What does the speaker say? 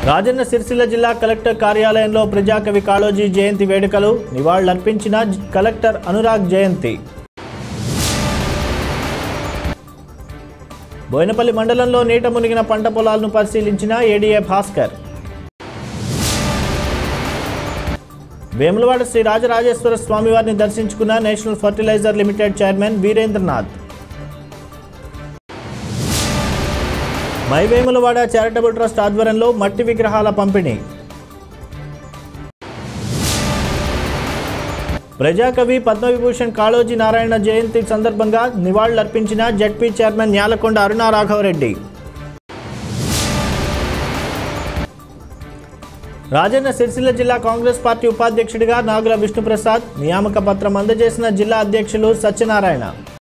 రాజన్న సిరిసిల్ల జిల్లా కలెక్టర్ కార్యాలయంలో ప్రజాకవి కాళోజీ జయంతి వేడుకలు నివాళులర్పించిన జ- కలెక్టర్ అనురాగ్ జయంతి బోయినపల్లి మండలంలో నీట మునిగిన పంట పొలాలను పరిశీలించిన ఏడీఏ భాస్కర్ వేములవాడ శ్రీ రాజరాజేశ్వర స్వామివారిని దర్శించుకున్న national fertiliser limited chairman Veerendranath my Vemulawada charitable trust ఆధ్వర్యంలో మట్టి విగ్రహాల పంపిణీ ప్రజాకవి పద్మవిభూషణ్ కాళోజీ నారాయణ జయంతి సందర్భంగా నివాళులర్పించిన జడ్పీ చైర్మన్ న్యాలకొండ అరుణా రాఘవరెడ్డి రాజన్న సిరిసిల్ల జిల్లా కాంగ్రెస్ పార్టీ ఉపాధ్యక్షుడిగా నాగుల విష్ణుప్రసాద్ నియామక పత్రం అందజేసిన జిల్లా అధ్యక్షులు సత్యనారాయణ